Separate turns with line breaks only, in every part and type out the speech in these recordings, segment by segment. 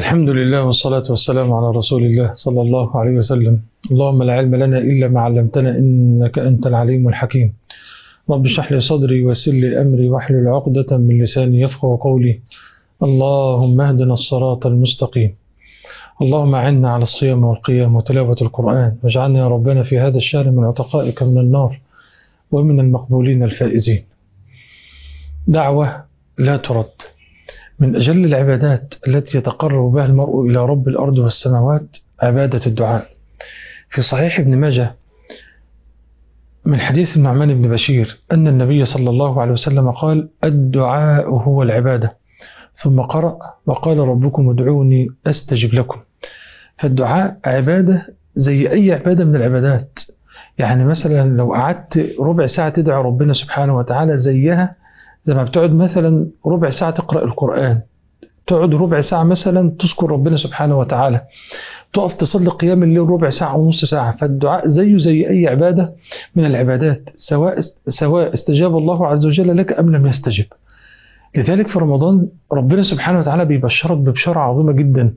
الحمد لله والصلاة والسلام على رسول الله صلى الله عليه وسلم اللهم لا علم لنا إلا ما علمتنا إنك أنت العليم الحكيم رب اشرح لي صدري ويسر لي أمري واحلل عقدة من لساني يفقه قولي اللهم اهدنا الصراط المستقيم اللهم أعنا على الصيام والقيام وتلاوة القرآن واجعلنا يا ربنا في هذا الشهر من عتقائك من النار ومن المقبولين الفائزين دعوة لا ترد من أجل العبادات التي يتقرب بها المرء إلى رب الأرض والسماوات عبادة الدعاء في صحيح ابن ماجه من حديث النعمان بن بشير أن النبي صلى الله عليه وسلم قال الدعاء هو العبادة ثم قرأ وقال ربكم ادعوني أستجب لكم فالدعاء عبادة زي أي عبادة من العبادات يعني مثلا لو قعدت ربع ساعة تدعي ربنا سبحانه وتعالى زيها زي ما بتقعد مثلا ربع ساعة تقرأ القرآن تقعد ربع ساعة مثلا تذكر ربنا سبحانه وتعالى تقف تصلي قيام الليل ربع ساعة ونص ساعة فالدعاء زيه زي أي عبادة من العبادات سواء سواء استجاب الله عز وجل لك أم لم يستجب لذلك في رمضان ربنا سبحانه وتعالى بيبشرك ببشارة عظيمة جدا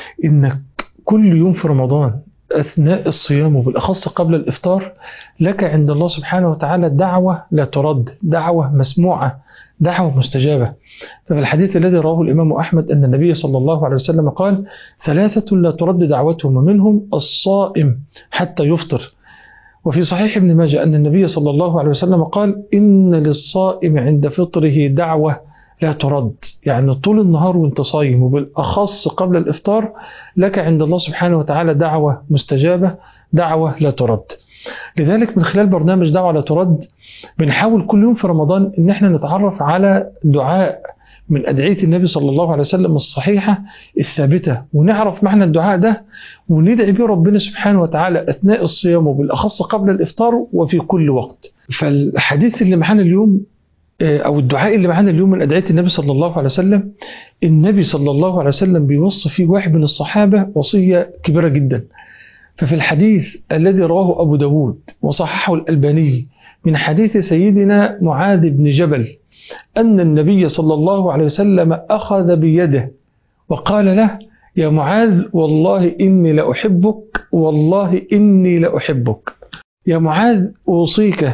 إنك كل يوم في رمضان أثناء الصيام وبالأخص قبل الإفطار لك عند الله سبحانه وتعالى دعوة لا ترد دعوة مسموعة دعوة مستجابة ففي الحديث الذي رواه الإمام أحمد أن النبي صلى الله عليه وسلم قال ثلاثة لا ترد دعوتهم ومنهم الصائم حتى يفطر وفي صحيح ابن ماجه أن النبي صلى الله عليه وسلم قال إن للصائم عند فطره دعوة لا ترد يعني طول النهار وانت صايم وبالأخص قبل الإفطار لك عند الله سبحانه وتعالى دعوة مستجابة دعوة لا ترد لذلك من خلال برنامج دعوة لا ترد بنحاول كل يوم في رمضان ان احنا نتعرف على دعاء من أدعية النبي صلى الله عليه وسلم الصحيحة الثابتة ونعرف معنى الدعاء ده وندعي به ربنا سبحانه وتعالى أثناء الصيام وبالأخص قبل الإفطار وفي كل وقت فالحديث اللي معانا اليوم أو الدعاء اللي معانا اليوم من أدعية النبي صلى الله عليه وسلم النبي صلى الله عليه وسلم بيوصي فيه واحد من الصحابة وصية كبيرة جدا ففي الحديث الذي رواه أبو داود وصححه الألباني من حديث سيدنا معاذ بن جبل أن النبي صلى الله عليه وسلم أخذ بيده وقال له يا معاذ والله إني لأحبك والله إني لأحبك يا معاذ أوصيك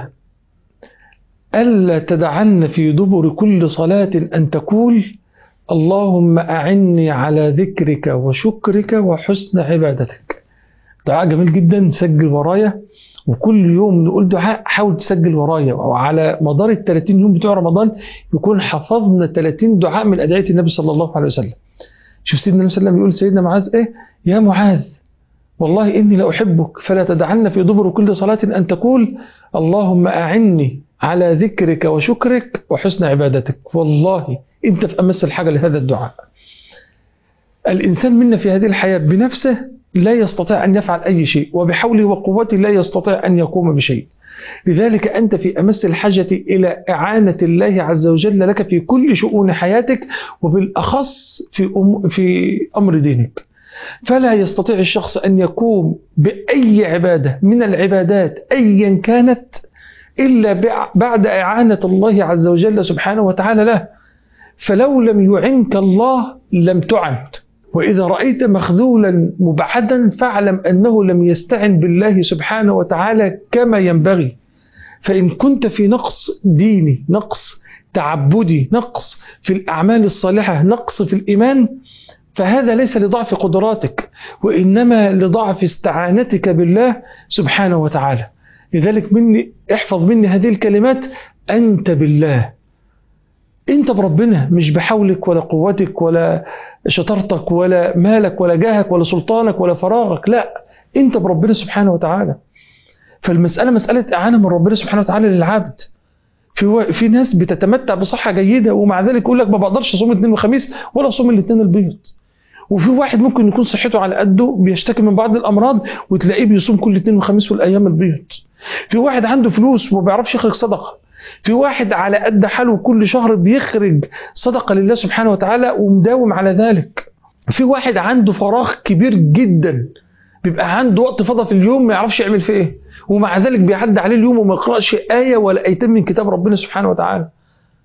ألا تدعن في دبر كل صلاة أن تقول اللهم أعني على ذكرك وشكرك وحسن عبادتك دعاء جميل جدا سجل ورايا وكل يوم نقول دعاء حاول تسجل ورايا وعلى مدار ال 30 يوم بتوع رمضان يكون حفظنا 30 دعاء من أدعية النبي صلى الله عليه وسلم شوف سيدنا النبي صلى الله عليه وسلم يقول سيدنا معاذ إيه يا معاذ والله إني لأحبك فلا تدعن في دبر كل صلاة أن تقول اللهم أعني على ذكرك وشكرك وحسن عبادتك والله انت في امس الحاجه لهذا الدعاء الانسان منا في هذه الحياه بنفسه لا يستطيع ان يفعل اي شيء وبحوله وقوته لا يستطيع ان يقوم بشيء لذلك انت في امس الحاجه الى اعانه الله عز وجل لك في كل شؤون حياتك وبالاخص في أم في امر دينك فلا يستطيع الشخص ان يقوم باي عباده من العبادات ايا كانت إلا بعد إعانة الله عز وجل سبحانه وتعالى له فلو لم يعنك الله لم تعن وإذا رأيت مخذولا مبعدا فاعلم أنه لم يستعن بالله سبحانه وتعالى كما ينبغي فإن كنت في نقص ديني نقص تعبدي نقص في الأعمال الصالحة نقص في الإيمان فهذا ليس لضعف قدراتك وإنما لضعف استعانتك بالله سبحانه وتعالى لذلك مني احفظ مني هذه الكلمات أنت بالله أنت بربنا مش بحولك ولا قوتك ولا شطارتك ولا مالك ولا جاهك ولا سلطانك ولا فراغك لا أنت بربنا سبحانه وتعالى فالمسألة مسألة إعانة من ربنا سبحانه وتعالى للعبد في و... في ناس بتتمتع بصحة جيدة ومع ذلك يقول لك ما بقدرش أصوم الاثنين والخميس ولا أصوم الاثنين البيض وفي واحد ممكن يكون صحته على قده بيشتكي من بعض الامراض وتلاقيه بيصوم كل اثنين وخميس والايام البيض في واحد عنده فلوس وما بيعرفش يخرج صدقه في واحد على قد حاله كل شهر بيخرج صدقه لله سبحانه وتعالى ومداوم على ذلك في واحد عنده فراغ كبير جدا بيبقى عنده وقت فضى في اليوم ما يعرفش يعمل فيه ايه ومع ذلك بيعدي عليه اليوم وما يقراش ايه ولا ايتين من كتاب ربنا سبحانه وتعالى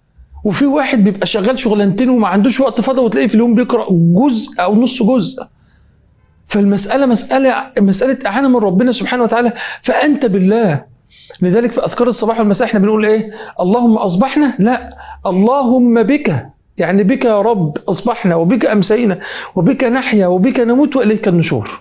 وفي واحد بيبقى شغال شغلانتين وما عندوش وقت فاضي وتلاقيه في اليوم بيقرا جزء او نص جزء فالمساله مساله مساله اعانه من ربنا سبحانه وتعالى فانت بالله لذلك في اذكار الصباح والمساء احنا بنقول ايه اللهم اصبحنا لا اللهم بك يعني بك يا رب اصبحنا وبك امسينا وبك نحيا وبك نموت واليك النشور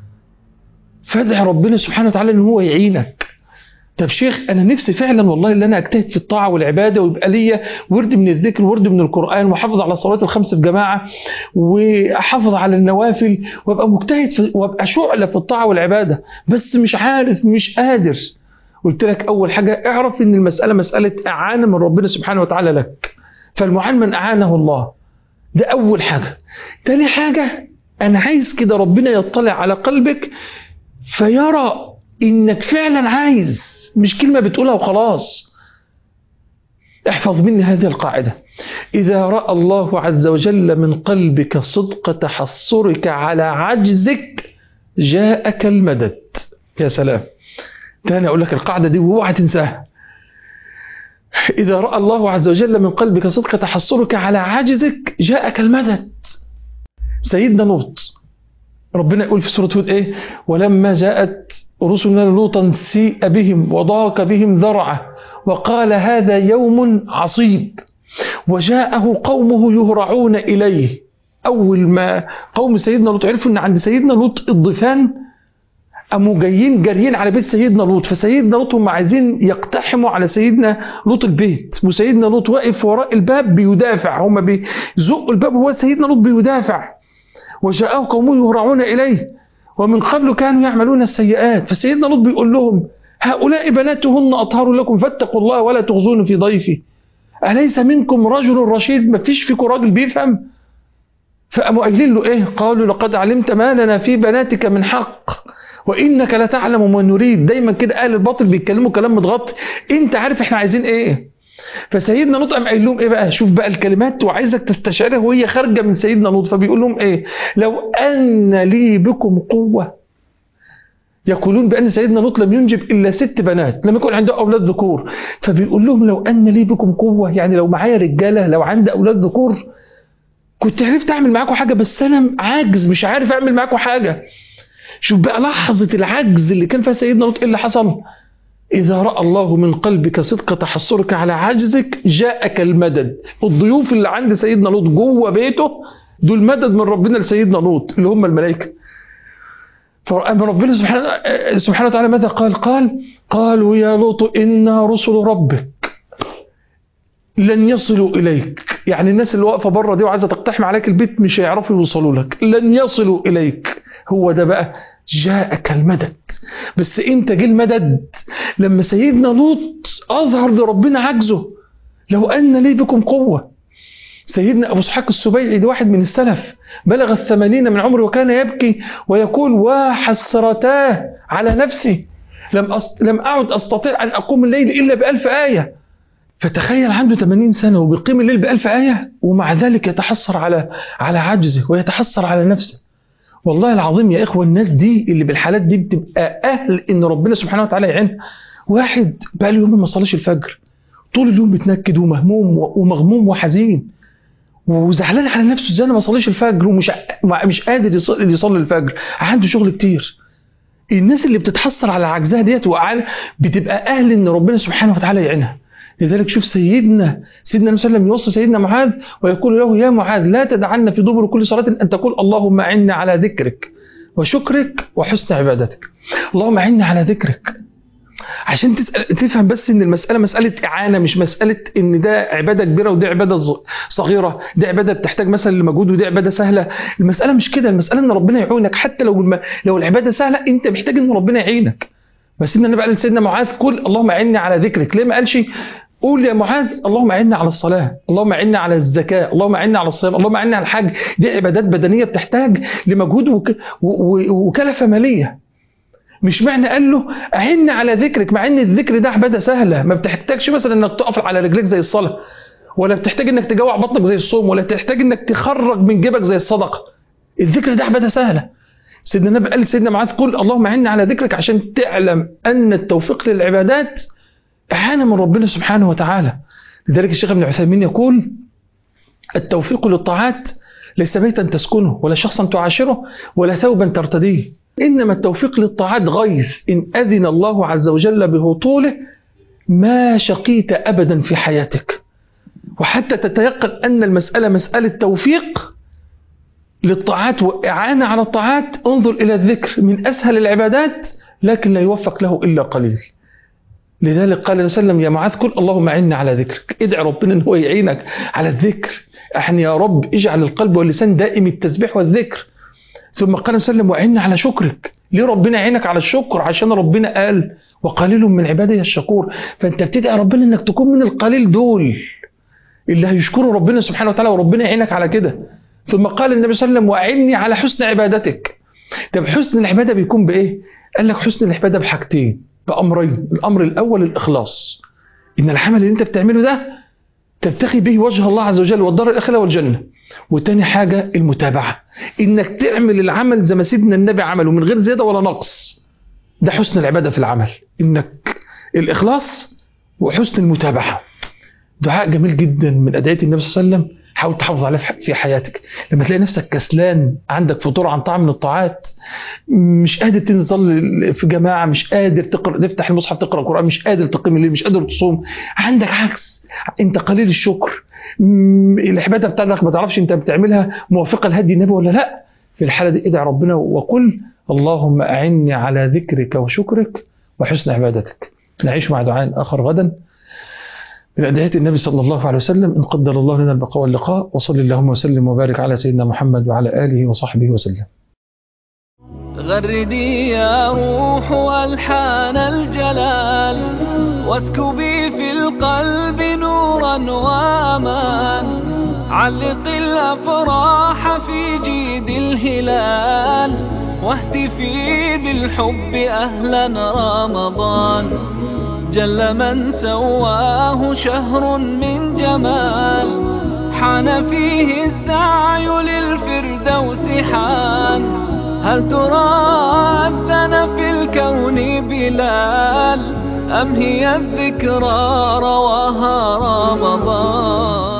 فادعي ربنا سبحانه وتعالى ان هو يعينك طب شيخ انا نفسي فعلا والله ان انا اجتهد في الطاعه والعباده ويبقى ليا ورد من الذكر ورد من القران واحافظ على الصلاه الخمس في جماعه واحافظ على النوافل وابقى مجتهد في وابقى شعله في الطاعه والعباده بس مش عارف مش قادر قلت لك اول حاجه اعرف ان المساله مساله اعانه من ربنا سبحانه وتعالى لك فالمعان من اعانه الله ده اول حاجه تاني حاجه انا عايز كده ربنا يطلع على قلبك فيرى انك فعلا عايز مش كلمة بتقولها وخلاص احفظ مني هذه القاعدة إذا رأى الله عز وجل من قلبك صدق تحصرك على عجزك جاءك المدد يا سلام تاني أقول لك القاعدة دي واوعى تنساها إذا رأى الله عز وجل من قلبك صدق تحصرك على عجزك جاءك المدد سيدنا لوط ربنا يقول في سورة هود إيه ولما جاءت رسلنا لوطا سيء بهم وضاق بهم ذرعه وقال هذا يوم عصيب وجاءه قومه يهرعون إليه أول ما قوم سيدنا لوط عرفوا أن عند سيدنا لوط الضفان قاموا جايين جاريين على بيت سيدنا لوط فسيدنا لوط هم عايزين يقتحموا على سيدنا لوط البيت وسيدنا لوط واقف وراء الباب بيدافع هم بيزقوا الباب وهو سيدنا لوط بيدافع وجاءه قومه يهرعون إليه ومن قبل كانوا يعملون السيئات فسيدنا لوط بيقول لهم هؤلاء بناتهن أطهر لكم فاتقوا الله ولا تخزون في ضيفي أليس منكم رجل رشيد ما فيش فيكم راجل بيفهم فقاموا قايلين له إيه قالوا لقد علمت ما لنا في بناتك من حق وإنك لتعلم ما نريد دايما كده أهل الباطل بيتكلموا كلام متغطي أنت عارف إحنا عايزين إيه فسيدنا لوط قام قايل لهم ايه بقى شوف بقى الكلمات وعايزك تستشعرها وهي خارجه من سيدنا لوط فبيقول لهم ايه لو ان لي بكم قوه يقولون بان سيدنا لوط لم ينجب الا ست بنات لم يكن عنده اولاد ذكور فبيقول لهم لو ان لي بكم قوه يعني لو معايا رجاله لو عندي اولاد ذكور كنت عرفت اعمل معاكم حاجه بس انا عاجز مش عارف اعمل معاكم حاجه شوف بقى لحظه العجز اللي كان فيها سيدنا لوط ايه اللي حصل إذا رأى الله من قلبك صدق تحصرك على عجزك جاءك المدد الضيوف اللي عند سيدنا لوط جوه بيته دول مدد من ربنا لسيدنا لوط اللي هم الملائكة فأما ربنا سبحانه, سبحانه وتعالى ماذا قال قال قالوا يا لوط إنا رسل ربك لن يصلوا إليك يعني الناس اللي واقفة بره دي وعايزة تقتحم عليك البيت مش هيعرفوا يوصلوا لك لن يصلوا إليك هو ده بقى جاءك المدد بس امتى جه المدد لما سيدنا لوط اظهر لربنا عجزه لو ان لي بكم قوه سيدنا ابو اسحاق السبيعي ده واحد من السلف بلغ الثمانين من عمره وكان يبكي ويقول وحسرتاه على نفسي لم أست... لم اعد استطيع ان اقوم الليل الا بألف ايه فتخيل عنده 80 سنه وبيقيم الليل بألف ايه ومع ذلك يتحسر على على عجزه ويتحسر على نفسه والله العظيم يا إخوة الناس دي اللي بالحالات دي بتبقى أهل إن ربنا سبحانه وتعالى يعينها واحد بقى له يوم ما صليش الفجر طول اليوم بيتنكد ومهموم ومغموم وحزين وزعلان على نفسه ازاي انا ما صليش الفجر ومش مش قادر يصلي, يصلي الفجر عنده شغل كتير الناس اللي بتتحسر على عجزها ديت بتبقى اهل ان ربنا سبحانه وتعالى يعينها لذلك شوف سيدنا سيدنا النبي صلى الله عليه وسلم يوصي سيدنا معاذ ويقول له يا معاذ لا تدعنا في دبر كل صلاة أن تقول اللهم أعنا على ذكرك وشكرك وحسن عبادتك اللهم أعنا على ذكرك عشان تسأل تفهم بس ان المسألة مسألة إعانة مش مسألة ان ده عبادة كبيرة ودي عبادة صغيرة دي عبادة بتحتاج مثلا لمجهود ودي عبادة سهلة المسألة مش كده المسألة ان ربنا يعينك حتى لو الم... لو العبادة سهلة انت محتاج ان ربنا يعينك بس ان النبي قال لسيدنا معاذ قل اللهم أعني على ذكرك ليه ما قالش قول يا معاذ اللهم اعنا على الصلاة اللهم اعنا على الزكاة اللهم اعنا على الصيام اللهم اعنا على الحج دي عبادات بدنية بتحتاج لمجهود وك... وكلفة مالية مش معنى قال له أعنا على ذكرك مع ان الذكر ده عبادة سهلة ما بتحتاجش مثلا انك تقف على رجليك زي الصلاة ولا بتحتاج انك تجوع بطنك زي الصوم ولا تحتاج انك تخرج من جيبك زي الصدقة الذكر ده عبادة سهلة سيدنا النبي قال سيدنا معاذ قل اللهم اعنا على ذكرك عشان تعلم ان التوفيق للعبادات إعانة من ربنا سبحانه وتعالى لذلك الشيخ ابن عثيمين يقول التوفيق للطاعات ليس بيتا تسكنه ولا شخصا تعاشره ولا ثوبا ترتديه إنما التوفيق للطاعات غيث إن أذن الله عز وجل بهطوله ما شقيت أبدا في حياتك وحتى تتيقن أن المسألة مسألة توفيق للطاعات وإعانة على الطاعات انظر إلى الذكر من أسهل العبادات لكن لا يوفق له إلا قليل لذلك قال النبي صلى الله عليه وسلم يا معاذ قل اللهم أعني على ذكرك ادعي ربنا ان هو يعينك على الذكر احنا يا رب اجعل القلب واللسان دائم التسبيح والذكر ثم قال صلى الله عليه وسلم وعني على شكرك ليه ربنا يعينك على الشكر عشان ربنا قال وقليل من عبادي الشكور فانت بتدعي ربنا انك تكون من القليل دول اللي هيشكروا ربنا سبحانه وتعالى وربنا يعينك على كده ثم قال النبي صلى الله عليه وسلم واعني على حسن عبادتك طب حسن العباده بيكون بايه قال لك حسن العباده بحاجتين بامرين الامر الاول الاخلاص ان العمل اللي انت بتعمله ده تبتغي به وجه الله عز وجل والدار الاخره والجنه وتاني حاجه المتابعه انك تعمل العمل زي ما سيدنا النبي عمله من غير زياده ولا نقص ده حسن العباده في العمل انك الاخلاص وحسن المتابعه دعاء جميل جدا من ادعيه النبي صلى الله عليه وسلم حاول تحافظ عليه في حياتك لما تلاقي نفسك كسلان عندك فطور عن طعم من الطاعات مش قادر تصلي في جماعه مش قادر تقرا تفتح المصحف تقرا القران مش قادر تقيم الليل مش قادر تصوم عندك عكس انت قليل الشكر العباده بتاعتك ما تعرفش انت بتعملها موافقه لهدي النبي ولا لا في الحاله دي ادعي ربنا وقل اللهم اعني على ذكرك وشكرك وحسن عبادتك نعيش مع دعاء اخر غدا من أدعية النبي صلى الله عليه وسلم إن قدر الله لنا البقاء واللقاء وصل اللهم وسلم وبارك على سيدنا محمد وعلى آله وصحبه وسلم
غردي يا روح والحان الجلال واسكبي في القلب نورا وامان علق الافراح في جيد الهلال واهتفي بالحب اهلا رمضان جل من سواه شهر من جمال حان فيه السعي للفردوس حان هل ترى أذن في الكون بلال أم هي الذكرى رواها رمضان